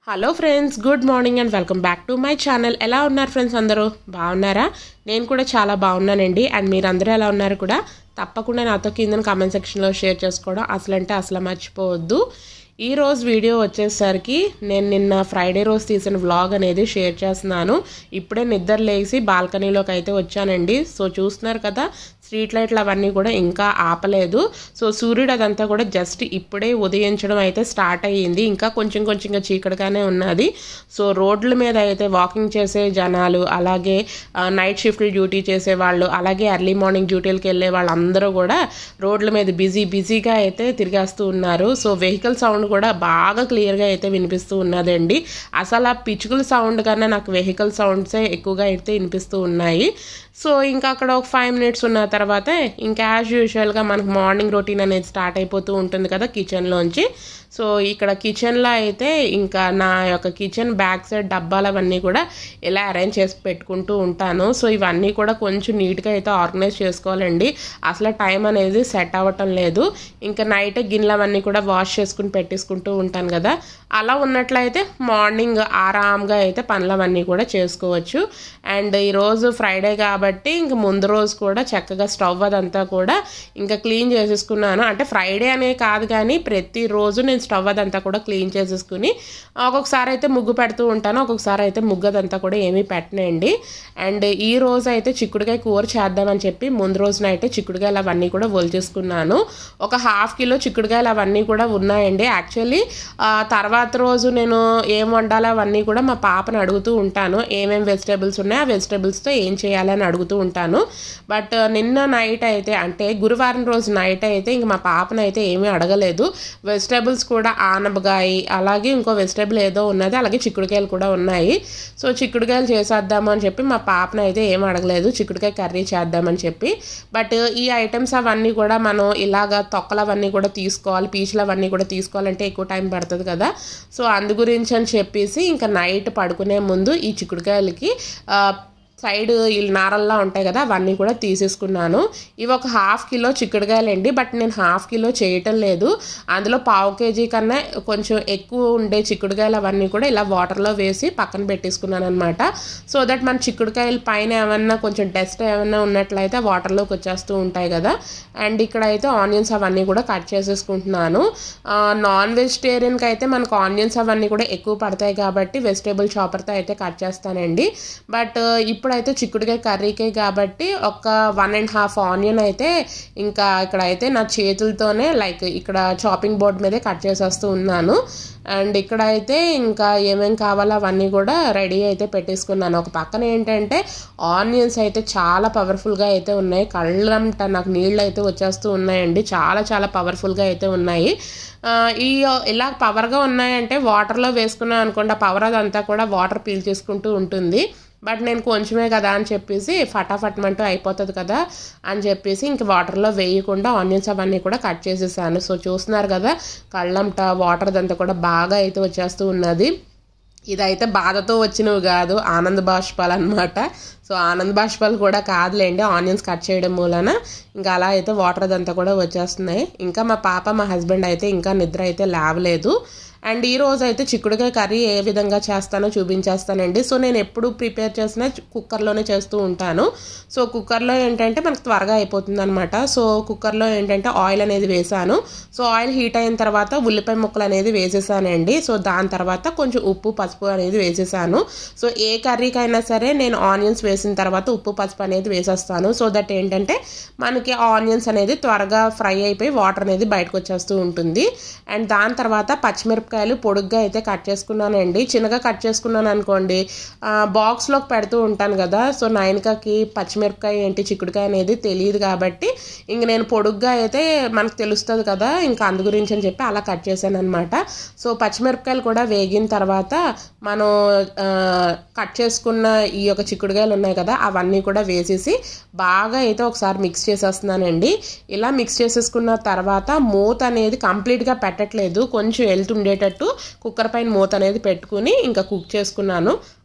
Hello friends good morning and welcome back to my channel ఎలా ఉన్నారు friends అందరూ బాగున్నారా నేను కూడా చాలా బాగున్నానండి అండ్ మీరందరూ ఎలా ఉన్నారు కూడా తప్పకుండా నాతో కింద కామెంట్ సెక్షన్లో షేర్ చేసుకోవడం అసలు అంటే అసలు మర్చిపోవద్దు ఈ రోజు వీడియో వచ్చేసరికి నేను నిన్న ఫ్రైడే రోజు తీసిన వ్లాగ్ అనేది షేర్ చేస్తున్నాను ఇప్పుడే నిద్ర లేచి బాల్కనీలోకి అయితే వచ్చానండి సో చూస్తున్నారు కదా స్ట్రీట్ లైట్లు అవన్నీ కూడా ఇంకా ఆపలేదు సో సూర్యుడు అదంతా కూడా జస్ట్ ఇప్పుడే ఉదయించడం అయితే స్టార్ట్ అయ్యింది ఇంకా కొంచెం కొంచెంగా చీకటిగానే ఉన్నది సో రోడ్ల మీద అయితే వాకింగ్ చేసే జనాలు అలాగే నైట్ షిఫ్ట్ డ్యూటీ చేసే వాళ్ళు అలాగే ఎర్లీ మార్నింగ్ డ్యూటీలకు వెళ్ళే వాళ్ళందరూ కూడా రోడ్ల మీద బిజీ బిజీగా అయితే తిరిగేస్తూ ఉన్నారు సో వెహికల్ సౌండ్ కూడా బాగా క్లియర్గా అయితే వినిపిస్తూ ఉన్నదండి అసలు ఆ పిచ్చుకల సౌండ్ కన్నా నాకు వెహికల్ సౌండ్సే ఎక్కువగా అయితే వినిపిస్తూ ఉన్నాయి సో ఇంకా అక్కడ ఒక ఫైవ్ మినిట్స్ ఉన్న తర్వాత ఇంకా యాజ్ యూజువల్గా మనకు మార్నింగ్ రొటీన్ అనేది స్టార్ట్ అయిపోతూ ఉంటుంది కదా కిచెన్లోంచి సో ఇక్కడ కిచెన్లో అయితే ఇంకా నా యొక్క కిచెన్ బ్యాక్ సైడ్ డబ్బాలు అవన్నీ కూడా ఇలా అరేంజ్ చేసి పెట్టుకుంటూ ఉంటాను సో ఇవన్నీ కూడా కొంచెం నీట్గా అయితే ఆర్గనైజ్ చేసుకోవాలండి అసలు టైం అనేది సెట్ అవ్వటం లేదు ఇంకా నైట్ గిన్నెలు అవన్నీ కూడా వాష్ చేసుకుని పెట్టేసుకుంటూ ఉంటాను కదా అలా ఉన్నట్లయితే మార్నింగ్ ఆరామ్గా అయితే పనులు అవన్నీ కూడా చేసుకోవచ్చు అండ్ ఈరోజు ఫ్రైడే కాబట్టి ఇంక ముందు రోజు కూడా చక్కగా స్టవ్ అదంతా కూడా ఇంకా క్లీన్ చేసేసుకున్నాను అంటే ఫ్రైడే అనే కాదు కానీ ప్రతిరోజు నేను స్టవ్ అదంతా కూడా క్లీన్ చేసేసుకుని ఒక్కొక్కసారి అయితే ముగ్గు పెడుతూ ఉంటాను ఒక్కొక్కసారి అయితే ముగ్గు అదంతా కూడా ఏమీ పెట్టనండి అండ్ ఈ రోజు అయితే చిక్కుడుకాయ కూర చేద్దామని చెప్పి ముందు రోజున అయితే చిక్కుడుకాయలు అవన్నీ కూడా ఒలిచేసుకున్నాను ఒక హాఫ్ కిలో చిక్కుడుకాయలు అవన్నీ కూడా ఉన్నాయండి యాక్చువల్లీ తర్వాత రోజు నేను ఏం వండాలో అవన్నీ కూడా మా పాపను అడుగుతూ ఉంటాను ఏమేమి వెజిటేబుల్స్ ఉన్నాయి ఆ వెజిటేబుల్స్తో ఏం చేయాలని అడుగుతూ ఉంటాను బట్ నిన్న నైట్ అయితే అంటే గురువారం రోజు నైట్ అయితే ఇంక మా పాపను అయితే ఏమీ అడగలేదు వెజిటేబుల్స్ కూడా ఆనపకాయ అలాగే ఇంకో వెజిటేబుల్ ఏదో ఉన్నది అలాగే చిక్కుడుకాయలు కూడా ఉన్నాయి సో చిక్కుడుకాయలు చేసేద్దాము అని చెప్పి మా పాపను అయితే ఏం అడగలేదు చిక్కుడుకాయ కర్రీ చేద్దామని చెప్పి బట్ ఈ ఐటమ్స్ అవన్నీ కూడా మనం ఇలాగ తొక్కలు అవన్నీ కూడా తీసుకోవాలి పీచులు అవన్నీ కూడా తీసుకోవాలంటే ఎక్కువ టైం పడుతుంది కదా సో అందు గురించి అని చెప్పేసి ఇంకా నైట్ పడుకునే ముందు ఈ చిక్కుడుకాయలకి సైడ్ ఈ నారల్లా ఉంటాయి కదా అవన్నీ కూడా తీసేసుకున్నాను ఇవి ఒక హాఫ్ కిలో చిక్కుడుకాయలండి బట్ నేను హాఫ్ కిలో చేయటం లేదు అందులో పావు కేజీ కన్నా కొంచెం ఎక్కువ ఉండే చిక్కుడుకాయలు అవన్నీ కూడా ఇలా వాటర్లో వేసి పక్కన పెట్టేసుకున్నాను అనమాట సో దట్ మన చిక్కుడుకాయల పైన ఏమన్నా కొంచెం డస్ట్ ఏమన్నా ఉన్నట్లయితే వాటర్లోకి వచ్చేస్తూ ఉంటాయి కదా అండ్ ఇక్కడ అయితే ఆనియన్స్ అవన్నీ కూడా కట్ చేసేసుకుంటున్నాను నాన్ వెజిటేరియన్కి అయితే మనకు ఆనియన్స్ అవన్నీ కూడా ఎక్కువ పడతాయి కాబట్టి వెజిటేబుల్ చాపర్తో అయితే కట్ చేస్తానండి బట్ ఇప్పుడు ఇప్పుడైతే చిక్కుడుకాయ కర్రీకే కాబట్టి ఒక వన్ అండ్ హాఫ్ ఆనియన్ అయితే ఇంకా ఇక్కడ అయితే నా చేతులతోనే లైక్ ఇక్కడ చాపింగ్ బోర్డ్ మీదే కట్ చేసేస్తూ ఉన్నాను అండ్ ఇక్కడ అయితే ఇంకా ఏమేం కావాలో అవన్నీ కూడా రెడీ అయితే పెట్టేసుకున్నాను ఒక పక్కన ఏంటంటే ఆనియన్స్ అయితే చాలా పవర్ఫుల్గా అయితే ఉన్నాయి కళ్ళంట నాకు నీళ్ళు అయితే వచ్చేస్తూ ఉన్నాయండి చాలా చాలా పవర్ఫుల్గా అయితే ఉన్నాయి ఈ ఇలా పవర్గా ఉన్నాయంటే వాటర్లో వేసుకున్నాం అనుకోండి ఆ పవర్ అదంతా కూడా వాటర్ పీల్ చేసుకుంటూ ఉంటుంది బట్ నేను కొంచెమే కదా అని చెప్పేసి ఫటాఫట్మంటూ అయిపోతుంది కదా అని చెప్పేసి ఇంక వాటర్లో వేయకుండా ఆనియన్స్ అవన్నీ కూడా కట్ చేసేసాను సో చూస్తున్నారు కదా కళ్ళంట వాటర్ అదంతా కూడా బాగా అయితే వచ్చేస్తూ ఉన్నది ఇదైతే బాధతో వచ్చినవి కాదు ఆనంద బాష్పాలు అనమాట సో ఆనంద బాష్పాలు కూడా కాదులేండి ఆనియన్స్ కట్ చేయడం మూలన ఇంకా అలా అయితే వాటర్ అదంతా కూడా వచ్చేస్తున్నాయి ఇంకా మా పాప మా హస్బెండ్ అయితే ఇంకా నిద్ర అయితే లేవలేదు అండ్ ఈ రోజు అయితే చిక్కుడుకాయ కర్రీ ఏ విధంగా చేస్తానో చూపించేస్తానండి సో నేను ఎప్పుడు ప్రిపేర్ చేసిన కుక్కర్లోనే చేస్తూ ఉంటాను సో కుక్కర్లో ఏంటంటే మనకు త్వరగా అయిపోతుంది అనమాట సో కుక్కర్లో ఏంటంటే ఆయిల్ అనేది వేసాను సో ఆయిల్ హీట్ అయిన తర్వాత ఉల్లిపాయ ముక్కలు అనేది వేసేసానండి సో దాని తర్వాత కొంచెం ఉప్పు పసుపు అనేది వేసేసాను సో ఏ కర్రీకైనా సరే నేను ఆనియన్స్ వేసిన తర్వాత ఉప్పు పసుపు అనేది వేసేస్తాను సో దట్ ఏంటంటే మనకి ఆనియన్స్ అనేది త్వరగా ఫ్రై అయిపోయి వాటర్ అనేది బయటకు వచ్చేస్తూ ఉంటుంది అండ్ దాని తర్వాత పచ్చిమిరప మిరపకాయలు పొడుగ్గా అయితే కట్ చేసుకున్నానండి చిన్నగా కట్ చేసుకున్నాను అనుకోండి బాక్స్లోకి పెడుతూ ఉంటాను కదా సో నైన్కాకి పచ్చిమిరపకాయ ఏంటి చిక్కుడుకాయ అనేది తెలియదు కాబట్టి ఇంక నేను పొడుగ్గా అయితే మనకు తెలుస్తుంది కదా ఇంకా అందు గురించి అని చెప్పి అలా కట్ చేశాను అనమాట సో పచ్చిమిరపకాయలు కూడా వేగిన తర్వాత మనం కట్ చేసుకున్న ఈ యొక్క చిక్కుడుకాయలు ఉన్నాయి కదా అవన్నీ కూడా వేసేసి బాగా అయితే ఒకసారి మిక్స్ చేసేస్తున్నానండి ఇలా మిక్స్ చేసేసుకున్న తర్వాత మూత అనేది కంప్లీట్గా పెట్టట్లేదు కొంచెం వెళ్తుండేటట్టు కుక్కర్ పైన మూత అనేది పెట్టుకుని ఇంకా కుక్ చేసుకున్నాను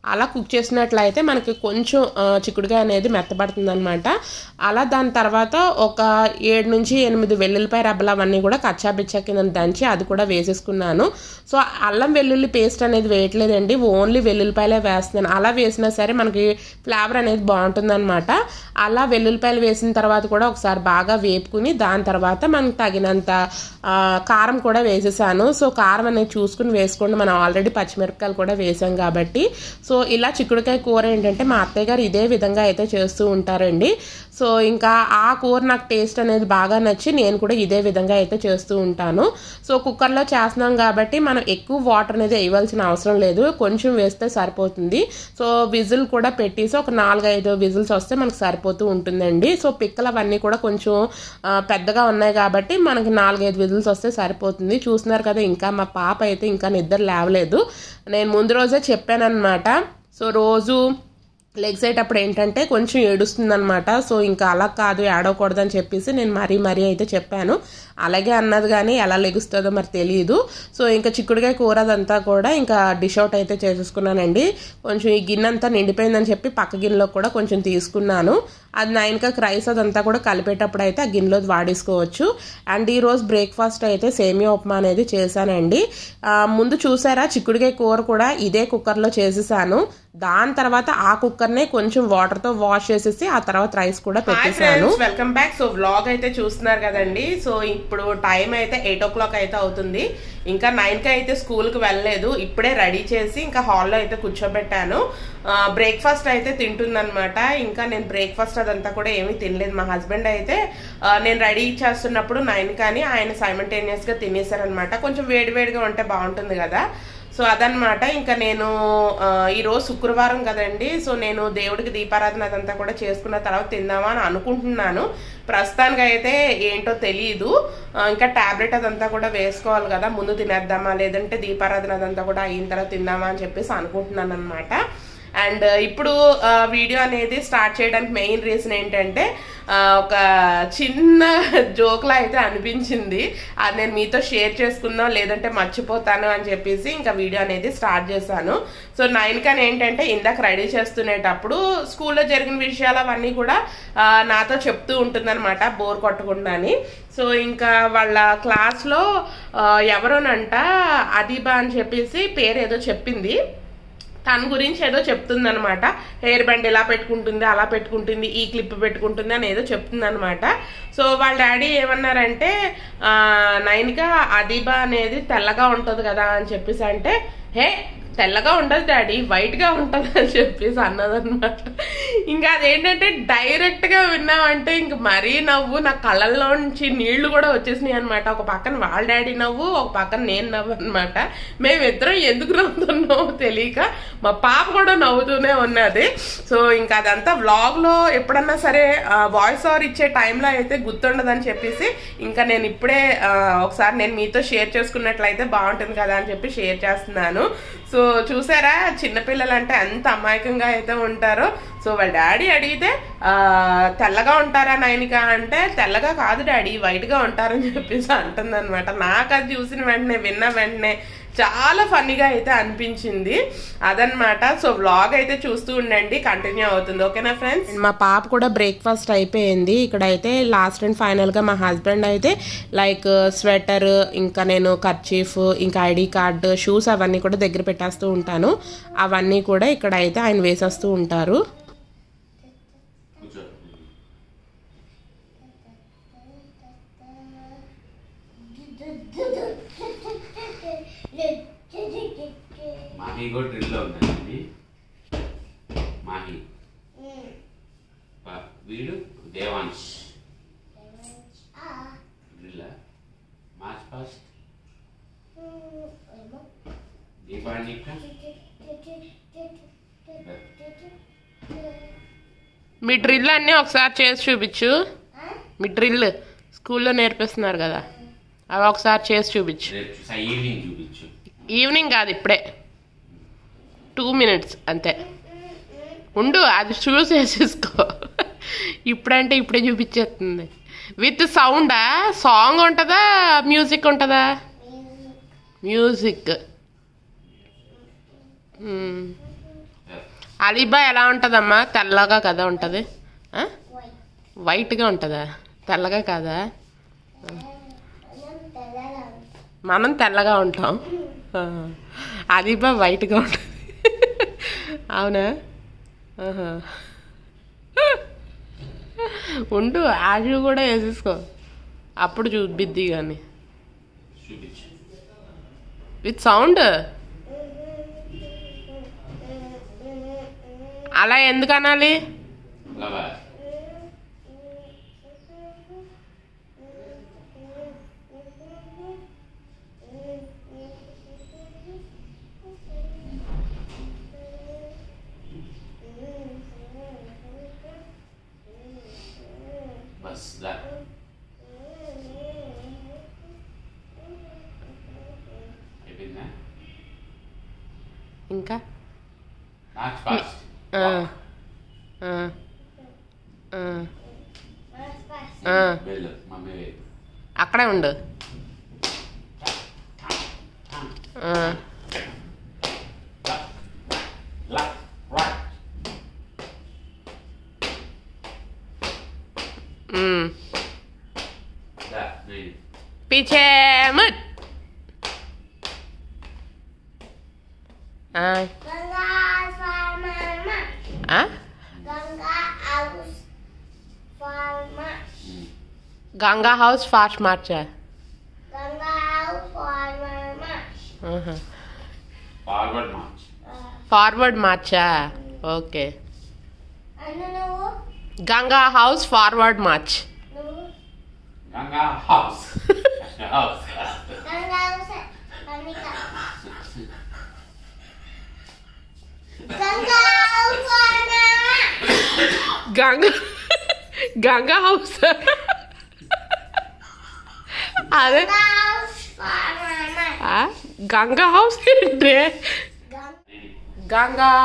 అలా కుక్ చేసినట్లయితే మనకి కొంచెం ఆ, చిక్కుడుకాయ అనేది మెత్తబడుతుంది అనమాట అలా దాని తర్వాత ఒక ఏడు నుంచి ఎనిమిది వెల్లుల్లిపాయ రబ్బలు అవన్నీ కూడా కచ్చా బిచ్చా కింద దంచి అది కూడా వేసేసుకున్నాను సో అల్లం వెల్లుల్లి పేస్ట్ అనేది వేయట్లేదండి ఓన్లీ వెల్లుల్లిపాయలే వేస్తున్నాను అలా వేసినా సరే మనకి ఫ్లేవర్ అనేది బాగుంటుందన్నమాట అలా వెల్లుల్లిపాయలు వేసిన తర్వాత కూడా ఒకసారి బాగా వేపుకుని దాని తర్వాత మనకు తగినంత ఆ, కారం కూడా వేసేసాను సో కారం అనేది చూసుకుని వేసుకోండి మనం ఆల్రెడీ పచ్చిమిరపకాయలు కూడా వేసాం కాబట్టి సో ఇలా చిక్కుడుకాయ కూర ఏంటంటే మా అత్తయ్య గారు ఇదే విధంగా అయితే చేస్తూ ఉంటారండి సో ఇంకా ఆ కూర నాకు టేస్ట్ అనేది బాగా నచ్చి నేను కూడా ఇదే విధంగా అయితే చేస్తూ ఉంటాను సో కుక్కర్లో చేస్తున్నాం కాబట్టి మనం ఎక్కువ వాటర్ అనేది వేయవలసిన అవసరం లేదు కొంచెం వేస్తే సరిపోతుంది సో విజిల్ కూడా పెట్టేసి ఒక నాలుగైదు విజిల్స్ వస్తే మనకు సరిపోతూ ఉంటుందండి సో పిక్కలు అవన్నీ కూడా కొంచెం ఆ, పెద్దగా ఉన్నాయి కాబట్టి మనకి నాలుగైదు విజిల్స్ వస్తే సరిపోతుంది చూస్తున్నారు కదా ఇంకా మా పాప అయితే ఇంకా నిద్ర లేవలేదు నేను ముందు రోజే చెప్పానన్నమాట సో రోజు లెగ్స్ అయ్యేటప్పుడు ఏంటంటే కొంచెం ఏడుస్తుందనమాట సో ఇంకా అలా కాదు ఏడవకూడదని చెప్పేసి నేను మరీ మరీ అయితే చెప్పాను అలాగే అన్నది కానీ ఎలా లెగుస్తుందో మరి తెలియదు సో ఇంకా చిక్కుడుకాయ కూర అదంతా కూడా ఇంకా డిష్ అవుట్ అయితే చేసేసుకున్నానండి కొంచెం ఈ గిన్నె అంతా నిండిపోయిందని చెప్పి పక్క గిన్నెలో కూడా కొంచెం తీసుకున్నాను అది నైన్కా రైస్ అదంతా కూడా కలిపేటప్పుడు అయితే ఆ గిన్నెలో వాడేసుకోవచ్చు అండ్ ఈ రోజు బ్రేక్ఫాస్ట్ అయితే సేమియా ఉప్మా అనేది చేశానండి ఆ, ముందు చూసారా చిక్కుడుకాయ కూర కూడా ఇదే కుక్కర్లో చేసేసాను దాని తర్వాత ఆ కుక్కర్నే కొంచెం వాటర్ తో వాష్ చేసేసి ఆ తర్వాత రైస్ కూడా పెట్టేశాను వెల్కమ్ బ్యాక్ సో వ్లాగ్ అయితే చూస్తున్నారు కదండి సో ఇప్పుడు టైం అయితే ఎయిట్ ఓ క్లాక్ అయితే అవుతుంది ఇంకా నైన్ కి అయితే స్కూల్ కి వెళ్ళలేదు ఇప్పుడే రెడీ చేసి ఇంకా హాల్లో అయితే కూర్చోబెట్టాను బ్రేక్ఫాస్ట్ అయితే తింటుందన్నమాట ఇంకా నేను బ్రేక్ఫాస్ట్ అదంతా కూడా ఏమీ తినలేదు మా హస్బెండ్ అయితే ఆ, నేను రెడీ చేస్తున్నప్పుడు నైన్ కానీ ఆయన సైమల్టేనియస్ గా తినేసారనమాట కొంచెం వేడివేడిగా ఉంటే బాగుంటుంది కదా సో అదనమాట ఇంకా నేను ఆ, ఈరోజు శుక్రవారం కదండి సో నేను దేవుడికి దీపారాధన అదంతా కూడా చేసుకున్న తర్వాత తిందామా అని అనుకుంటున్నాను ప్రస్తుతానికి అయితే ఏంటో తెలియదు ఆ, ఇంకా టాబ్లెట్ అదంతా కూడా వేసుకోవాలి కదా ముందు తినేద్దామా లేదంటే దీపారాధన అదంతా కూడా అయిన తర్వాత తిందామా అని చెప్పేసి అనుకుంటున్నాను అనమాట అండ్ ఇప్పుడు ఆ, వీడియో అనేది స్టార్ట్ చేయడానికి మెయిన్ రీజన్ ఏంటంటే ఆ, ఒక చిన్న జోక్లా అయితే అనిపించింది అది నేను మీతో షేర్ చేసుకుందాం లేదంటే మర్చిపోతాను అని చెప్పేసి ఇంకా వీడియో అనేది స్టార్ట్ చేశాను సో నైన్ కానీ ఏంటంటే ఇందాక రెడీ చేస్తునేటప్పుడు స్కూల్లో జరిగిన విషయాలు అవన్నీ కూడా ఆ, నాతో చెప్తూ ఉంటుందన్నమాట బోర్ కొట్టకుండాని సో ఇంకా వాళ్ళ క్లాస్లో ఎవరోనంట అదీబా అని చెప్పేసి పేరు ఏదో చెప్పింది తన గురించి ఏదో చెప్తుంది అనమాట హెయిర్ బ్యాండ్ ఇలా పెట్టుకుంటుంది అలా పెట్టుకుంటుంది ఈ క్లిప్ పెట్టుకుంటుంది అని ఏదో చెప్తుంది అనమాట సో వాళ్ళ డాడీ ఏమన్నారంటే ఆ, నైన్గా అదీబా అనేది తెల్లగా ఉంటుంది కదా అని చెప్పేసి అంటే హే తెల్లగా ఉండదు డాడీ వైట్ గా ఉంటది అని చెప్పేసి అన్నదన్నమాట ఇంకా అదేంటంటే డైరెక్ట్ గా విన్నామంటే ఇంక మరీ నవ్వు నా కళ్ళల్లో నుంచి నీళ్లు కూడా వచ్చేసినాయి అనమాట ఒక పక్కన వాళ్ళ డాడీ నవ్వు ఒక పక్కన నేను నవ్వు అనమాట మేమిద్దరం ఎందుకు నవ్వుతున్నామో తెలియక మా పాప కూడా నవ్వుతూనే ఉన్నది సో ఇంకా అదంతా వ్లాగ్ లో ఎప్పుడన్నా సరే వాయిస్ ఓవర్ ఇచ్చే టైంలో అయితే గుర్తుండదని చెప్పేసి ఇంకా నేను ఇప్పుడే ఆ, ఒకసారి నేను మీతో షేర్ చేసుకున్నట్లయితే బాగుంటుంది కదా అని చెప్పి షేర్ చేస్తున్నాను సో చూసారా చిన్నపిల్లలు అంటే ఎంత అమాయకంగా అయితే ఉంటారో సో వాళ్ళ డాడీ అడిగితే ఆ, తెల్లగా ఉంటారా నైనిక అంటే తెల్లగా కాదు డాడీ వైట్ గా ఉంటారని చెప్పేసి అంటుంది అనమాట నాకు అది చూసిన వెంటనే విన్న వెంటనే చాలా ఫన్నీగా అయితే అనిపించింది అదనమాట సో వ్లాగ్ అయితే చూస్తూ ఉండండి కంటిన్యూ అవుతుంది ఓకేనా ఫ్రెండ్స్ మా పాప కూడా బ్రేక్ఫాస్ట్ అయిపోయింది ఇక్కడ అయితే లాస్ట్ అండ్ ఫైనల్ గా మా హస్బెండ్ అయితే లైక్ స్వెటర్ ఇంకా నేను కర్చీఫ్ ఇంకా ఐడి కార్డ్ షూస్ అవన్నీ కూడా దగ్గర పెట్టేస్తూ ఉంటాను అవన్నీ కూడా ఇక్కడ అయితే ఆయన వేసేస్తూ ఉంటారు కూర్చో మాహి కూడా డ్రిల్లో ఉందండి మాహి ప- వీడు Devansh drill march past Deepavali మీ డ్రిల్ అన్నీ ఒకసారి చేసి చూపించు మీ డ్రిల్ స్కూల్లో నేర్పిస్తున్నారు కదా అవి ఒకసారి చేసి చూపించు రేపు స- ఈవినింగ్ చూపించు ఈవినింగ్ కాదు ఇప్పుడే టూ మినిట్స్ అంతే ఉండు అది చూసి వేసేసుకో ఇప్పుడంటే ఇప్పుడే చూపించేస్తుంది విత్ సౌండా సాంగ్ ఉంటుందా మ్యూజిక్ ఉంటుందా మ్యూజిక్ మ్మ్. అలీబా ఎలా ఉంటుందమ్మా తెల్లగా కదా ఉంటుంది వైట్గా ఉంటుందా తెల్లగా కాదా మనం తెల్లగా ఉంటాం ఆ. అలీబా వైట్గా ఉంటుంది అవునా ఆహా. ఉండు యాషు కూడా వేసేసుకో అప్పుడు చూపిద్ది కానీ చూపించు విత్ సౌండ్ అలా ఎందుకు అనాలి ఫ్లవర్ బస్ దా అయిపోయిందా ఇంకా మార్చ్ ఫాస్ట్ ఆ. ఆ. ఆ. ఆ. వెళ్ళు మమ్మీ వైపు అక్కడే ఉండు ఆ. లెఫ్ట్ రైట్ ఉమ్. దా నేను పీछे मुड़ ఆ. ఆ? గంగా హౌస్ ఫాస్ట్ మార్చా ఆహా. ఫార్వర్డ్ మార్చ్ ఫార్వర్డ్ మార్చా okay Ganga house forward march Ganga house house Ganga Ganga house అదే ఆ? గంగా హౌస్ ఏంటి Ganga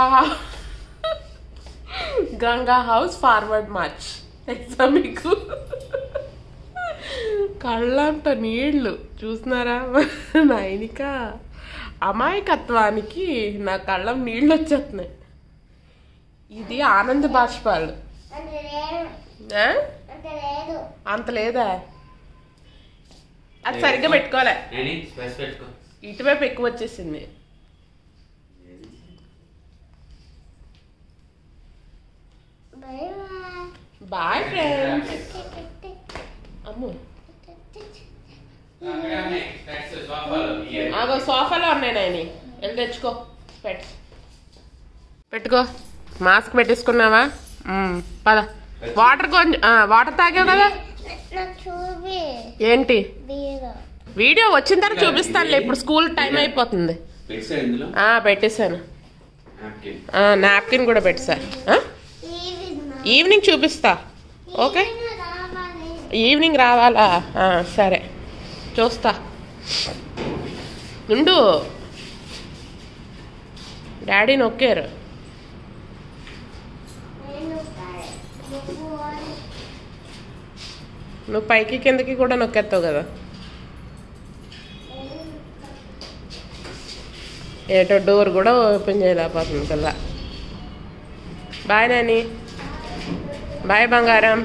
Ganga house forward march తెలుసా మీకు కళ్ళంట నీళ్ళు చూస్తున్నారా నైనిక అమాయకత్వానికి నా కళ్ళం నీళ్ళు వచ్చేస్తున్నాయి ఇది ఆనంద బాష్పాలు ఆ? అంత లేదా అది సరిగ్గా పెట్టుకోలే నేను స్పెస్ పెట్టుకో ఇటువైపు ఎక్కువ వచ్చేసింది బాయ్ ఫ్రెండ్స్ అమ్ము ఆగో సోఫాలో ఉన్నాయి నాయని వెళ్ళి తెచ్చుకో పెట్ పెట్టుకో మాస్క్ పెట్టేసుకున్నావా మ్మ్, పద వాటర్ కొంచెం ఆ, వాటర్ తాగావు కదా చూపి ఏంటి బీరు వీడియో వచ్చిన తర్వాత చూపిస్తానులే ఇప్పుడు స్కూల్ టైం అయిపోతుంది పెట్టా ఇందులో ఆ, పెట్టేశాను నాప్కిన్ నాప్కిన్ కూడా పెట్టేసా ఆ? ఈవినింగ్ చూపిస్తా ఓకే రావాలి ఈవినింగ్ రావాలా ఆ, సరే చూస్తా ఉండు డాడీ నొక్కారు నేను నువ్వు నువ్వు పైకి కిందకి కూడా నొక్కేస్తావు కదా ఏటో డోర్ కూడా ఓపెన్ చేయలేకపోతుంది పిల్ల బాయ్ నాని బాయ్ బంగారం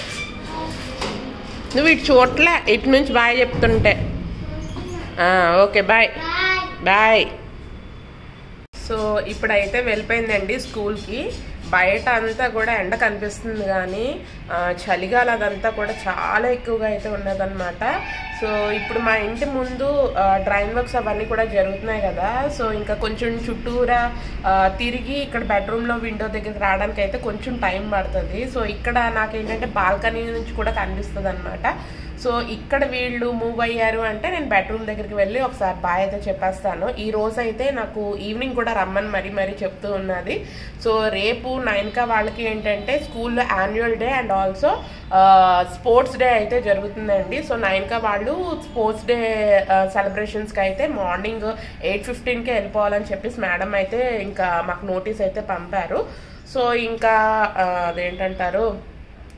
నువ్వు ఇటు చూడలే ఇటు నుంచి బాయ్ చెప్తుంటే ఆ, okay bye bye bye so ఇప్పుడైతే వెళ్ళిపోయిందండి స్కూల్కి బయట అంతా కూడా ఎండ కనిపిస్తుంది కానీ ఆ, చలిగాలి అదంతా కూడా చాలా ఎక్కువగా అయితే ఉన్నదన్నమాట సో ఇప్పుడు మా ఇంటి ముందు డ్రైన్ వర్క్స్ అవన్నీ కూడా జరుగుతున్నాయి కదా సో ఇంకా కొంచెం చుట్టూరా ఆ, తిరిగి ఇక్కడ బెడ్రూమ్లో విండో దగ్గరికి రావడానికి అయితే కొంచెం టైం పడుతుంది సో ఇక్కడ నాకేంటంటే బాల్కనీ నుంచి కూడా కనిపిస్తుంది అనమాట సో ఇక్కడ వీళ్ళు మూవ్ అయ్యారు అంటే నేను బెడ్రూమ్ దగ్గరికి వెళ్ళి ఒకసారి బాయ్ అయితే చెప్పేస్తాను ఈ రోజు అయితే నాకు ఈవినింగ్ కూడా రమ్మని మరీ మరీ చెప్తూ ఉన్నది సో రేపు నైన్కా వాళ్ళకి ఏంటంటే స్కూల్లో annual day and also sports day అయితే జరుగుతుందండి సో నైన్కా వాళ్ళు స్పోర్ట్స్ డే సెలబ్రేషన్స్కి అయితే మార్నింగ్ ఎయిట్ ఫిఫ్టీన్కే వెళ్ళిపోవాలని చెప్పేసి మేడం అయితే ఇంకా మాకు నోటీస్ అయితే పంపారు సో ఇంకా ఆ, అదేంటంటారు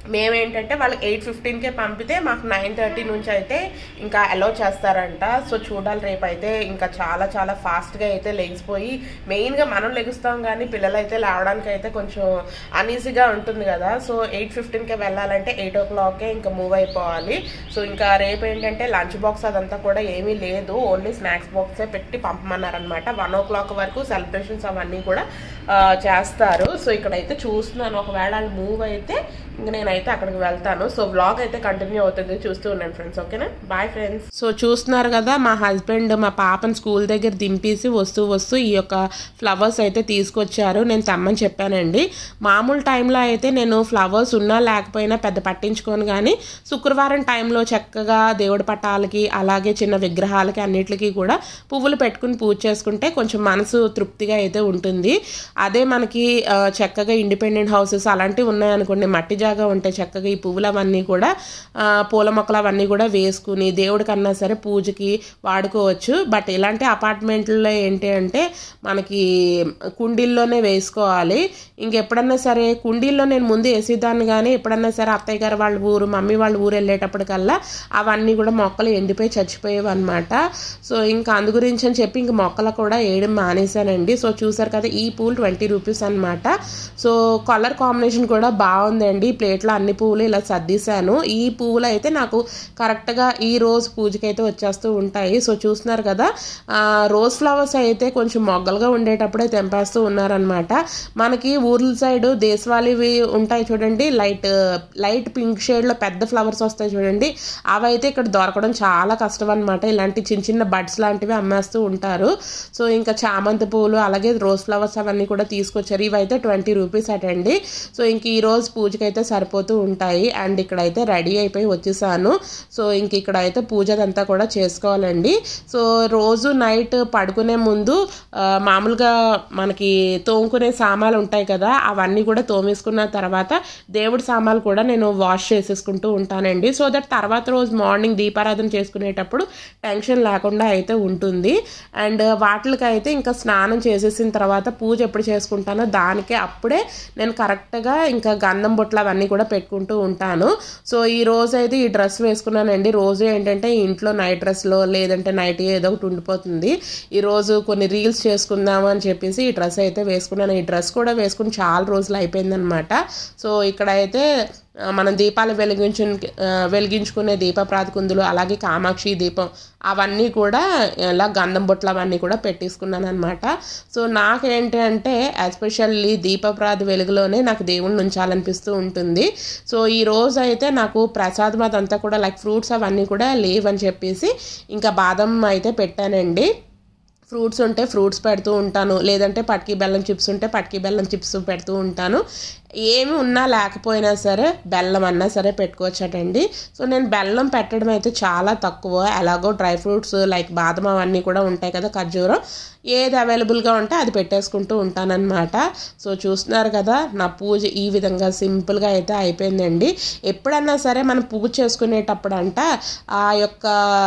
మేమేంటంటే వాళ్ళకి ఎయిట్ ఫిఫ్టీన్కే పంపితే మాకు నైన్ థర్టీ నుంచి అయితే ఇంకా అలౌ చేస్తారంట సో చూడాలి రేపు అయితే ఇంకా చాలా చాలా ఫాస్ట్గా అయితే లెగిసిపోయి మెయిన్గా మనం లెగుస్తాం కానీ పిల్లలు అయితే లేవడానికి అయితే కొంచెం అన్ఈజీగా ఉంటుంది కదా సో ఎయిట్ ఫిఫ్టీన్కే వెళ్ళాలంటే ఎయిట్ ఓ క్లాక్కే ఇంకా మూవ్ అయిపోవాలి సో ఇంకా రేపు ఏంటంటే లంచ్ బాక్స్ అదంతా కూడా ఏమీ లేదు ఓన్లీ స్నాక్స్ బాక్సే పెట్టి పంపమన్నారనమాట వన్ ఓ క్లాక్ వరకు సెలబ్రేషన్స్ అవన్నీ కూడా ఆ, చేస్తారు సో ఇక్కడైతే చూస్తున్నాను ఒకవేళ వాళ్ళు మూవ్ అయితే ఇంక నేనైతే అక్కడికి వెళ్తాను సో వ్లాగ్ అయితే కంటిన్యూ అవుతుంది చూస్తూ ఉన్నాను ఫ్రెండ్స్ ఓకేనా బాయ్ ఫ్రెండ్స్ సో చూస్తున్నారు కదా మా హస్బెండ్ మా పాపని స్కూల్ దగ్గర దింపేసి వస్తూ వస్తూ ఈ యొక్క ఫ్లవర్స్ అయితే తీసుకొచ్చారు నేను తెమ్మని చెప్పానండి మామూలు టైంలో అయితే నేను ఫ్లవర్స్ ఉన్నా లేకపోయినా పెద్ద పట్టించుకోను కానీ శుక్రవారం టైంలో చక్కగా దేవుడి పటాలకి అలాగే చిన్న విగ్రహాలకి అన్నిటికీ కూడా పువ్వులు పెట్టుకుని పూజ చేసుకుంటే కొంచెం మనసు తృప్తిగా అయితే ఉంటుంది అదే మనకి ఆ, చక్కగా ఇండిపెండెంట్ హౌసెస్ అలాంటివి ఉన్నాయనుకోండి మట్టి జాగా ఉంటే చక్కగా ఈ పువ్వులు అవన్నీ కూడా ఆ, పూల మొక్కలు అవన్నీ కూడా వేసుకుని దేవుడి కన్నా సరే పూజకి వాడుకోవచ్చు బట్ ఇలాంటి అపార్ట్మెంట్లో ఏంటి అంటే మనకి కుండీల్లోనే వేసుకోవాలి ఇంకెప్పుడన్నా సరే కుండీల్లో నేను ముందు వేసేదాన్ని కానీ ఎప్పుడన్నా సరే అత్తయ్య గారు వాళ్ళ ఊరు మమ్మీ వాళ్ళ ఊరు వెళ్ళేటప్పటికల్లా అవన్నీ కూడా మొక్కలు ఎండిపోయి చచ్చిపోయేవి అనమాట సో ఇంకా అందు గురించి అని చెప్పి ఇంక మొక్కలు కూడా వేయడం మానేశానండి సో చూసారు కదా ఈ పూలు ట్వంటీ రూపీస్ అనమాట సో కలర్ కాంబినేషన్ కూడా బాగుందండి ప్లేట్లో అన్ని పువ్వులు ఇలా సర్దీశాను ఈ పువ్వులు అయితే నాకు కరెక్ట్గా ఈ రోజు పూజకి అయితే వచ్చేస్తూ ఉంటాయి సో చూస్తున్నారు కదా ఆ, రోజ్ ఫ్లవర్స్ అయితే కొంచెం మొగ్గలుగా ఉండేటప్పుడే తెంపేస్తూ ఉన్నారనమాట మనకి ఊర్ల సైడ్ దేశవాళీవి ఉంటాయి చూడండి లైట్ లైట్ పింక్ షేడ్లో పెద్ద ఫ్లవర్స్ వస్తాయి చూడండి అవి అయితే ఇక్కడ దొరకడం చాలా కష్టం అనమాట ఇలాంటి చిన్న చిన్న బడ్స్ లాంటివి అమ్మేస్తూ ఉంటారు సో ఇంకా చామంతి పూలు అలాగే రోజ్ ఫ్లవర్స్ అవన్నీ కూడా తీసుకొచ్చారు ఇవి అయితే ట్వంటీ రూపీస్ అటండి సో ఇంక ఈ రోజు పూజకి అయితే సరిపోతూ ఉంటాయి అండ్ ఇక్కడైతే రెడీ అయిపోయి వచ్చేసాను సో ఇంక ఇక్కడ అయితే పూజ అదంతా కూడా చేసుకోవాలండి సో రోజు నైట్ పడుకునే ముందు ఆ, మామూలుగా మనకి తోముకునే సామాన్లు ఉంటాయి కదా అవన్నీ కూడా తోమేసుకున్న తర్వాత దేవుడి సామాన్లు కూడా నేను వాష్ చేసేసుకుంటూ ఉంటానండి సో దట్ తర్వాత రోజు మార్నింగ్ దీపారాధన చేసుకునేటప్పుడు టెన్షన్ లేకుండా అయితే ఉంటుంది అండ్ వాటికి అయితే ఇంకా స్నానం చేసేసిన తర్వాత పూజ ఎప్పుడు చేసుకుంటానో దానికే అప్పుడే నేను కరెక్ట్గా ఇంకా గంధం బొట్లు అవన్నీ కూడా పెట్టుకుంటూ ఉంటాను సో ఈ రోజు అయితే ఈ డ్రెస్ వేసుకున్నానండి రోజు ఏంటంటే ఇంట్లో నైట్ డ్రెస్లో లేదంటే నైట్ ఏదో ఒకటి ఉండిపోతుంది ఈ రోజు కొన్ని రీల్స్ చేసుకుందాము అని చెప్పేసి ఈ డ్రెస్ అయితే వేసుకున్నాను ఈ డ్రెస్ కూడా వేసుకుని చాలా రోజులు అయిపోయిందనమాట సో ఇక్కడ అయితే ఆ, మనం దీపాలు వెలిగించు ఆ, వెలిగించుకునే దీప ప్రాతికుందులు అలాగే కామాక్షి దీపం అవన్నీ కూడా ఇలా గంధం బొట్లు అవన్నీ కూడా పెట్టేసుకున్నాను అనమాట సో నాకేంటి అంటే ఎస్పెషల్లీ దీపప్రాతి వెలుగులోనే నాకు దేవుణ్ణి ఉంచాలనిపిస్తూ ఉంటుంది సో ఈ రోజు అయితే నాకు ప్రసాదం అదంతా కూడా లైక్ ఫ్రూట్స్ అవన్నీ కూడా లేవని చెప్పేసి ఇంకా బాదం అయితే పెట్టానండి ఫ్రూట్స్ ఉంటే ఫ్రూట్స్ పెడుతూ ఉంటాను లేదంటే పట్కి బెల్లం చిప్స్ ఉంటే పట్కి బెల్లం చిప్స్ పెడుతూ ఉంటాను ఏమి ఉన్నా లేకపోయినా సరే బెల్లం అన్నా సరే పెట్టుకోవచ్చటండి సో నేను బెల్లం పెట్టడం అయితే చాలా తక్కువ ఎలాగో డ్రై ఫ్రూట్స్ లైక్ బాదం అవన్నీ కూడా ఉంటాయి కదా ఖర్జూరం ఏది అవైలబుల్గా ఉంటే అది పెట్టేసుకుంటూ ఉంటానన్నమాట సో చూస్తున్నారు కదా నా పూజ ఈ విధంగా సింపుల్గా అయితే అయిపోయిందండి ఎప్పుడన్నా సరే మనం పూజ చేసుకునేటప్పుడు అంట ఆ యొక్క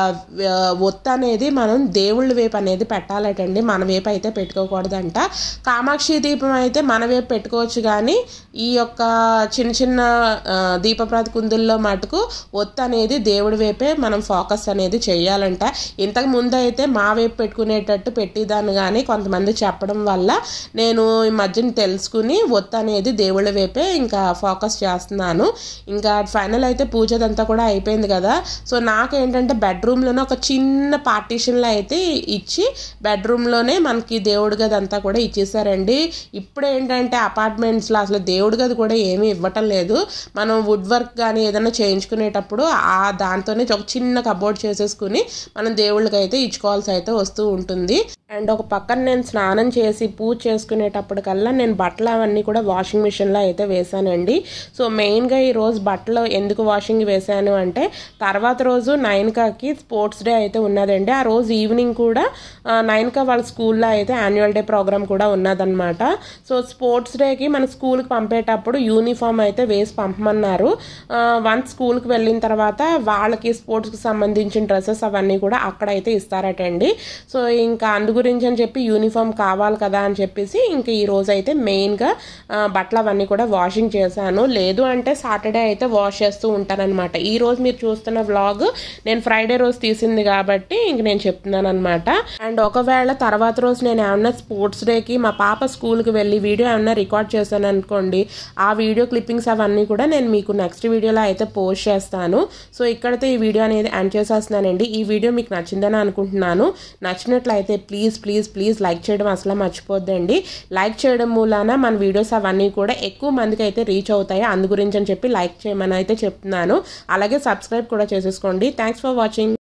ఆ, ఒత్తు అనేది మనం దేవుళ్ళ వైపు అనేది పెట్టాలటండి మన వైపు అయితే పెట్టుకోకూడదంట కామాక్షి దీపం అయితే మన వైపు పెట్టుకోవచ్చు కానీ ఈ యొక్క చిన్న చిన్న ఆ, దీపప్రాతి కుందుల్లో మటుకు ఒత్తు అనేది దేవుడి వైపే మనం ఫోకస్ అనేది చేయాలంట ఇంతకు ముందు అయితే మా వైపు పెట్టుకునేటట్టు పెట్టేదాన్ని కానీ కొంతమంది చెప్పడం వల్ల నేను ఈ మధ్యన తెలుసుకుని ఒత్తు అనేది దేవుళ్ళ వైపే ఇంకా ఫోకస్ చేస్తున్నాను ఇంకా ఫైనల్ అయితే పూజ అదంతా కూడా అయిపోయింది కదా సో నాకేంటంటే బెడ్రూమ్లోనే ఒక చిన్న పార్టీషన్లో అయితే ఇచ్చి బెడ్రూమ్లోనే మనకి దేవుడి గది అంతా కూడా ఇచ్చేసారండి ఇప్పుడు ఏంటంటే అపార్ట్మెంట్స్లో అసలు దేవుడి గది కూడా ఏమీ ఇవ్వటం లేదు మనం వుడ్ వర్క్ కానీ ఏదైనా చేయించుకునేటప్పుడు ఆ దాంతోనే ఒక చిన్న కబోర్డ్ చేసేసుకుని మనం దేవుళ్ళకి అయితే ఇచ్చుకోవాల్సి అయితే వస్తూ ఉంటుంది అండ్ ఒక పక్కన నేను స్నానం చేసి పూజ చేసుకునేటప్పటికల్లా నేను బట్టలు అవన్నీ కూడా వాషింగ్ మిషన్లో అయితే వేశానండి సో మెయిన్గా ఈ రోజు బట్టలు ఎందుకు వాషింగ్ వేశాను అంటే తర్వాత రోజు నైన్కాకి స్పోర్ట్స్ డే అయితే ఉన్నదండి ఆ రోజు ఈవినింగ్ కూడా ఆ, నైన్కా వాళ్ళ స్కూల్లో అయితే యాన్యువల్ డే ప్రోగ్రామ్ కూడా ఉన్నదన్నమాట సో స్పోర్ట్స్ డేకి మన స్కూల్కి పంపి పంపేటప్పుడు యూనిఫామ్ అయితే వేసి పంపమన్నారు వన్స్ స్కూల్కి వెళ్ళిన తర్వాత వాళ్ళకి స్పోర్ట్స్కి సంబంధించిన డ్రెస్సెస్ అవన్నీ కూడా అక్కడైతే ఇస్తారటండి సో ఇంకా అందు గురించి అని చెప్పి యూనిఫామ్ కావాలి కదా అని చెప్పేసి ఇంకా ఈ రోజు అయితే మెయిన్గా బట్టలు అవన్నీ కూడా వాషింగ్ చేశాను లేదు అంటే సాటర్డే అయితే వాష్ చేస్తూ ఉంటానన్నమాట ఈ రోజు మీరు చూస్తున్న వ్లాగ్ నేను ఫ్రైడే రోజు తీసింది కాబట్టి ఇంక నేను చెప్తున్నాను అనమాట అండ్ ఒకవేళ తర్వాత రోజు నేను ఏమన్నా స్పోర్ట్స్ డేకి మా పాప స్కూల్కి వెళ్ళి వీడియో ఏమన్నా రికార్డ్ చేశాను అనుకోండి ఆ వీడియో క్లిప్పింగ్స్ అవన్నీ కూడా నేను మీకు నెక్స్ట్ వీడియోలో అయితే పోస్ట్ చేస్తాను సో ఇక్కడైతే ఈ వీడియో అనేది ఎండ్ చేసేస్తున్నానండి ఈ వీడియో మీకు నచ్చిందని అనుకుంటున్నాను నచ్చినట్లయితే ప్లీజ్ ప్లీజ్ ప్లీజ్ లైక్ చేయడం అసలు మర్చిపోద్దండి లైక్ చేయడం మూలాన మన వీడియోస్ అవన్నీ కూడా ఎక్కువ మందికి అయితే రీచ్ అవుతాయి అందు గురించి అని చెప్పి లైక్ చేయమని అయితే చెప్తున్నాను అలాగే సబ్స్క్రైబ్ కూడా చేసేసుకోండి థ్యాంక్స్ ఫర్ వాచింగ్